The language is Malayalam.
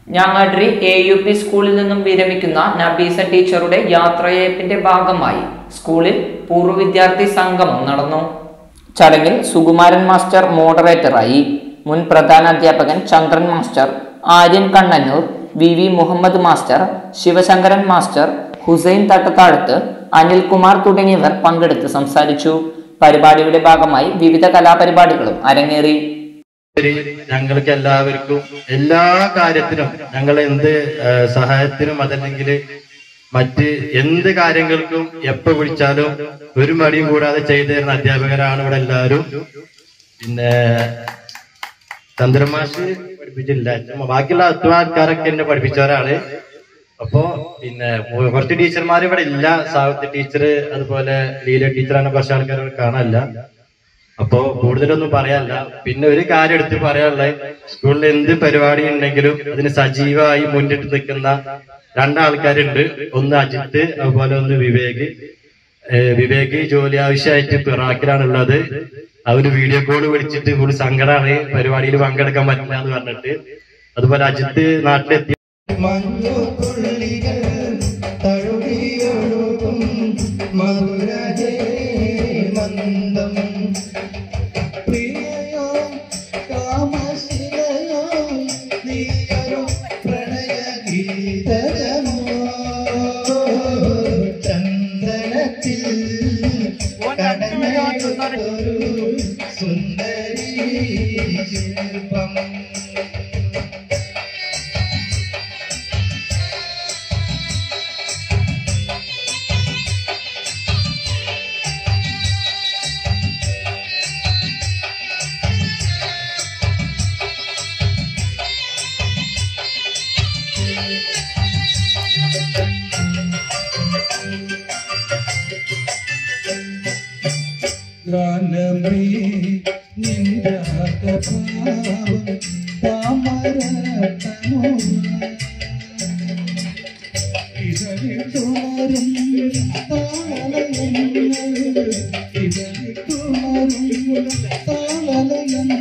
ഞാങ്ങാട്രി എ യു പി സ്കൂളിൽ നിന്നും വിരമിക്കുന്ന നബീസ ടീച്ചറുടെ യാത്രയയപ്പിന്റെ ഭാഗമായി സ്കൂളിൽ പൂർവ്വ വിദ്യാർത്ഥി സംഗമം നടന്നു ചടങ്ങിൽ സുകുമാരൻ മാസ്റ്റർ മോഡറേറ്ററായി മുൻ പ്രധാന അധ്യാപകൻ Chandran master Aryan Kannannur V V Muhammad master Sivasankaran master Hussain Thattathazhath Anilkumar തുടങ്ങിയവർ പങ്കെടുത്ത് സംസാരിച്ചു പരിപാടിയുടെ ഭാഗമായി വിവിധ കലാപരിപാടികളും അരങ്ങേറി ശരി, ഞങ്ങൾക്ക് എല്ലാവർക്കും എല്ലാ കാര്യത്തിനും ഞങ്ങൾ എന്ത് ആ, സഹായത്തിനും അതല്ലെങ്കിൽ മറ്റ് എന്ത് കാര്യങ്ങൾക്കും എപ്പോ വിളിച്ചാലും ഒരു മടിയും കൂടാതെ ചെയ്തു തരുന്ന അധ്യാപകരാണ് ഇവിടെ എല്ലാവരും പിന്നെ ചന്ദ്രമാഷ് പഠിപ്പിച്ചില്ല ബാക്കിയുള്ള അത്വ ആൾക്കാരൊക്കെ എന്നെ പഠിപ്പിച്ചവരാണ് അപ്പോ പിന്നെ കുറച്ച് ടീച്ചർമാർ ഇവിടെ ഇല്ല സാവിത്രി ടീച്ചർ അതുപോലെ ലീല ടീച്ചറാണ് കുറച്ച് ആൾക്കാർ ഇവിടെ കാണാനില്ല അപ്പോ കൂടുതലൊന്നും പറയാനില്ല പിന്നെ ഒരു കാര്യം എടുത്ത് പറയാനുള്ളത് സ്കൂളിൽ എന്ത് പരിപാടി ഉണ്ടെങ്കിലും അതിന് സജീവമായി മുന്നിട്ട് നിൽക്കുന്ന രണ്ടാൾക്കാരുണ്ട് ഒന്ന് അജിത്ത് അതുപോലെ ഒന്ന് വിവേക് ഏഹ് വിവേക് ജോലി ആവശ്യമായിട്ട് പിറാക്കിലാണുള്ളത് അവര് വീഡിയോ കോൾ വിളിച്ചിട്ട് ഫുൾ സങ്കടമാണ് പരിപാടിയിൽ പങ്കെടുക്കാൻ പറ്റില്ല എന്ന് പറഞ്ഞിട്ട് അതുപോലെ അജിത്ത് നാട്ടിലെത്തി മഞ്ഞുതുള്ളികൾ തഴുകിയൊഴുകും മധുരജേ മന്ദം പ്രിയയോ കാമശിലയോ നീയൊരു പ്രണയഗീതമോ ചന്ദനത്തിൽ കടന്നൊരു സുന്ദരി ശില്പം ഗാനമേ നിന്ദാകഭാവം താമരതനോ ഇതളിട്ടുണരും താളലയങ്ങൾ ഇതളിട്ടുണരും താളലയങ്ങൾ